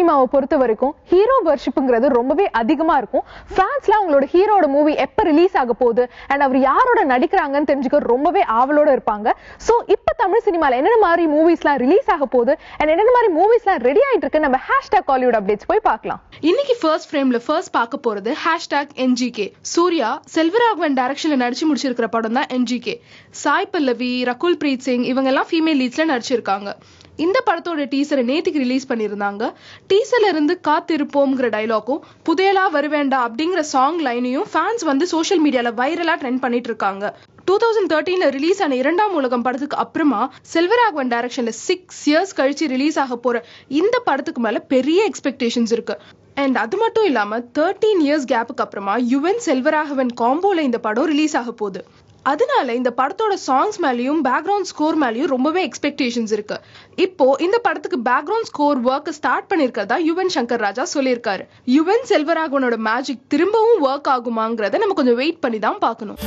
சினிமாவை பொறுத்த வரைக்கும் ஹீரோ வர்ஷிப்புங்கிறது ரொம்பவே அதிகமா இருக்கும் பிரான்ஸ்ல அவங்களோட ஹீரோட மூவி எப்ப ரிலீஸ் ஆக போகுது அண்ட் அவர் யாரோட நடிக்கிறாங்கன்னு தெரிஞ்சுக்க ரொம்பவே ஆவலோட இருப்பாங்க சோ இப்ப தமிழ் சினிமால என்னென்ன மாதிரி மூவிஸ்லாம் ரிலீஸ் ஆக போகுது அண்ட் என்னென்ன மாதிரி மூவிஸ்லாம் ரெடி ஆயிட்டு இருக்கு நம்ம ஹேஷ்டாக் காலிவுட் அப்டேட்ஸ் போய் பார்க்கலாம் இன்னைக்கு ஃபர்ஸ்ட் ஃப்ரேம்ல ஃபர்ஸ்ட் பார்க்க போறது ஹேஷ்டாக் என்ஜிகே சூர்யா செல்வராகவன் டைரக்ஷன்ல நடிச்சு முடிச்சிருக்கிற படம் தான் என்ஜிகே சாய் பல்லவி ரகுல் பிரீத் சிங் இவங்க எல்லாம் ஃபீமேல் லீட்ஸ்ல நடிச்சிருக்காங்க இந்த படத்தோட டீசரை நேத்திக்கு ரிலீஸ் பண்ணியிருந்தாங்க டீசர்ல இருந்து காத்திருப்போம்ங்கிற டைலாக்கும் புதையலா வருவேண்டா அப்படிங்கிற சாங் லைனையும் ஃபேன்ஸ் வந்து சோஷியல் மீடியால வைரலா ட்ரெண்ட் பண்ணிட்டு இருக்காங்க டூ தௌசண்ட் தேர்ட்டீன்ல ரிலீஸ் ஆன இரண்டாம் உலகம் படத்துக்கு அப்புறமா செல்வராகவன் டைரக்ஷன்ல சிக்ஸ் இயர்ஸ் கழிச்சு ரிலீஸ் ஆக போற இந்த படத்துக்கு மேல பெரிய எக்ஸ்பெக்டேஷன்ஸ் இருக்கு அண்ட் அது மட்டும் இல்லாம தேர்ட்டீன் இயர்ஸ் கேப்புக்கு அப்புறமா யுவன் செல்வராகவன் காம்போல இந்த படம் ரிலீஸ் ஆக போகுது அதனால இந்த படத்தோட சாங்ஸ் மேலயும் பேக்ரவுண்ட் ஸ்கோர் மேலயும் ரொம்பவே எக்ஸ்பெக்டேஷன்ஸ் இருக்கு இப்போ இந்த படத்துக்கு பேக்ரவுண்ட் ஸ்கோர் ஒர்க் ஸ்டார்ட் பண்ணிருக்கிறதா யுவன் சங்கர் ராஜா சொல்லியிருக்காரு யுவன் செல்வராகவனோட மேஜிக் திரும்பவும் ஒர்க் ஆகுமாங்கிறத நம்ம கொஞ்சம் வெயிட் பண்ணி தான் பார்க்கணும்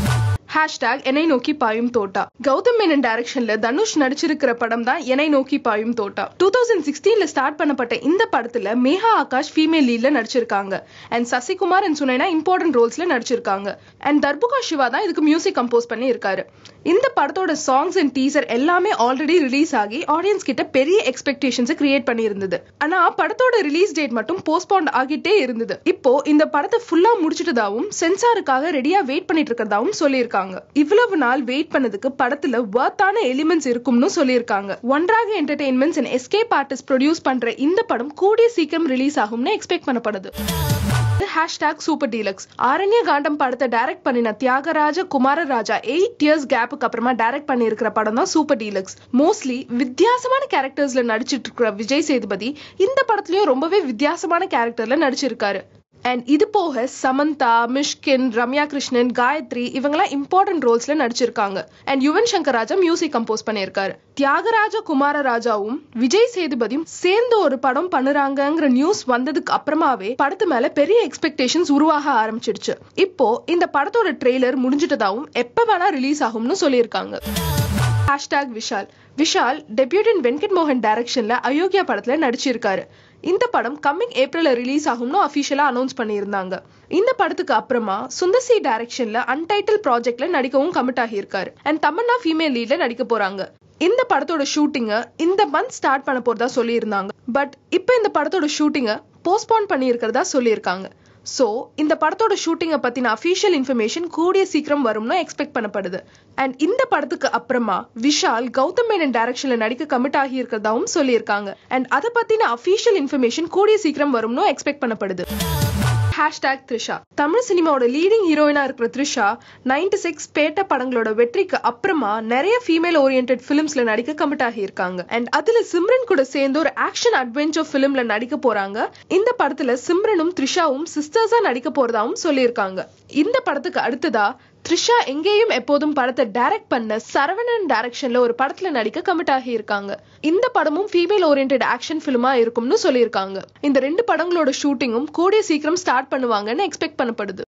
ஹேஷ்டாக் என்னை நோக்கி பாயும் தோட்டா கௌதம் மேனன் டைரக்ஷன்ல தனுஷ் நடிச்சிருக்கிற படம் தான் என்னை நோக்கி பாயும் தோட்டா டூ தௌசண்ட் சிக்ஸ்டீன்ல ஸ்டார்ட் பண்ணப்பட்ட இந்த படத்துல மேகா ஆகாஷ் ஃபீமேல் லீட்ல நடிச்சிருக்காங்க and Sasikumar and Sunaina important ரோல்ஸ்ல நடிச்சிருக்காங்க அண்ட் தர்புகா சிவா தான் இதுக்கு மியூசிக் கம்போஸ் பண்ணி இருக்காரு இந்த படத்தோட சாங்ஸ் அண்ட் டீசர் எல்லாமே ஆல்ரெடி ரிலீஸ் ஆகி ஆடியன்ஸ் கிட்ட பெரிய எக்ஸ்பெக்டேஷன்ஸ் கிரியேட் பண்ணி இருந்தது ஆனா படத்தோட ரிலீஸ் டேட் மட்டும் போஸ்ட்போன் ஆகிட்டே இருந்தது இப்போ இந்த படத்தை ஃபுல்லா முடிச்சிட்டதாவும் சென்சாருக்காக ரெடியா வெயிட் பண்ணிட்டு இருக்கிறதாவும் சொல்லியிருக்காங்க இவ்வளவு நாள் வெயிட் பண்ணதுக்கு படத்துல வர்த்தான எலிமெண்ட்ஸ் இருக்கும்னு சொல்லியிருக்காங்க ஒன்றாக entertainments and escape artist produce பண்ற இந்த படம் கூடிய சீக்கிரம் ரிலீஸ் ஆகும்னு எக்ஸ்பெக்ட் பண்ணப்படுது hashtag super deluxe Aaranya Kaandam படத்தை டைரக்ட் பண்ணின தியாகராஜ குமாரராஜா எயிட் இயர்ஸ் கேப்புக்கு அப்புறமா டைரக்ட் பண்ணியிருக்கிற படம் தான் சூப்பர் டீலக்ஸ் மோஸ்ட்லி வித்தியாசமான கேரக்டர்ஸ்ல நடிச்சிட்டு இருக்கிற விஜய் சேதுபதி இந்த படத்துலயும் ரொம்பவே வித்தியாசமான கேரக்டர்ல நடிச்சிருக்காரு அண்ட் இது போக சமந்தா மிஷ்கின் ரம்யா கிருஷ்ணன் காயத்ரி இவங்கெல்லாம் இம்பார்ட்டன்ட் ரோல்ஸ்ல நடிச்சிருக்காங்க and Yuvan Shankar Raja music compose பண்ணியிருக்காரு தியாகராஜ குமாரராஜாவும் விஜய் சேதுபதியும் சேர்ந்து ஒரு படம் பண்ணுறாங்கங்கிற நியூஸ் வந்ததுக்கு அப்புறமாவே படத்து மேல பெரிய எக்ஸ்பெக்டேஷன்ஸ் உருவாக ஆரம்பிச்சிடுச்சு இப்போ இந்த படத்தோட ட்ரெய்லர் முடிஞ்சிட்டதாவும் எப்ப வேணா ரிலீஸ் ஆகும்னு சொல்லியிருக்காங்க ஹேஷ்டாக் விஷால் விஷால் டெபியூட்டன் வெங்கட் மோகன் டைரக்ஷன்ல அயோக்கியா படத்துல நடிச்சிருக்காரு இந்த படம் கம்மிங் ஏப்ரல்ல ரிலீஸ் ஆகும்னு அஃபிஷியலா அனௌன்ஸ் பண்ணியிருந்தாங்க இந்த படத்துக்கு அப்புறமா சுந்தர்சி டைரக்ஷன்ல அன்டைட்டில் ப்ராஜெக்ட்ல நடிக்கவும் கமிட் ஆகியிருக்காரு அண்ட் தமன்னா ஃபீமேல் லீட்ல நடிக்க போறாங்க இந்த படத்தோட ஷூட்டிங்க இந்த மந்த் ஸ்டார்ட் பண்ண போறதா சொல்லியிருந்தாங்க பட் இப்போ இந்த படத்தோட ஷூட்டிங்க போஸ்ட்போன் பண்ணியிருக்கிறதா சொல்லியிருக்காங்க ஸோ இந்த படத்தோட ஷூட்டிங்கை பத்தின அஃபீஷியல் இன்ஃபர்மேஷன் கூடிய சீக்கிரம் வரும்னு எக்ஸ்பெக்ட் பண்ணப்படுது அண்ட் இந்த படத்துக்கு அப்புறமா விஷால் கௌதம் மேனன் டைரக்ஷன்ல நடிக்க கமிட் ஆகி இருக்கிறதாவும் சொல்லியிருக்காங்க அண்ட் அதை பத்தின அஃபீஷியல் இன்ஃபர்மேஷன் கூடிய சீக்கிரம் வரும்னு எக்ஸ்பெக்ட் பண்ணப்படுது ஹேஷ்டாக் த்ரிஷா தமிழ் சினிமாவோட லீடிங் ஹீரோயினா இருக்கிற த்ரிஷா நைன்டி சிக்ஸ் பேட்ட படங்களோட வெற்றிக்கு அப்புறமா நிறைய ஃபீமேல் ஓரியன்ட் ஃபிலிம்ஸ்ல நடிக்க கமிட் ஆகியிருக்காங்க அண்ட் அதுல சிம்ரன் கூட சேர்ந்து ஒரு ஆக்ஷன் அட்வென்ச்சர் ஃபிலிம்ல நடிக்க போறாங்க இந்த படத்துல சிம்ரனும் த்ரிஷாவும் சிஸ்டர்ஸா நடிக்க போறதாவும் சொல்லியிருக்காங்க இந்த படத்துக்கு அடுத்ததா த்ரிஷா எங்கேயும் எப்போதும் படத்தை டைரக்ட் பண்ண சரவணன் டைரக்ஷன்ல ஒரு படத்துல நடிக்க கமிட் ஆகி இருக்காங்க இந்த படமும் ஃபீமேல் ஓரியன்ட் ஆக்ஷன் ஃபிலிமா இருக்கும்னு சொல்லியிருக்காங்க இந்த ரெண்டு படங்களோட ஷூட்டிங்கும் கூடிய சீக்கிரம் ஸ்டார்ட் பண்ணுவாங்கன்னு எக்ஸ்பெக்ட் பண்ணப்படுது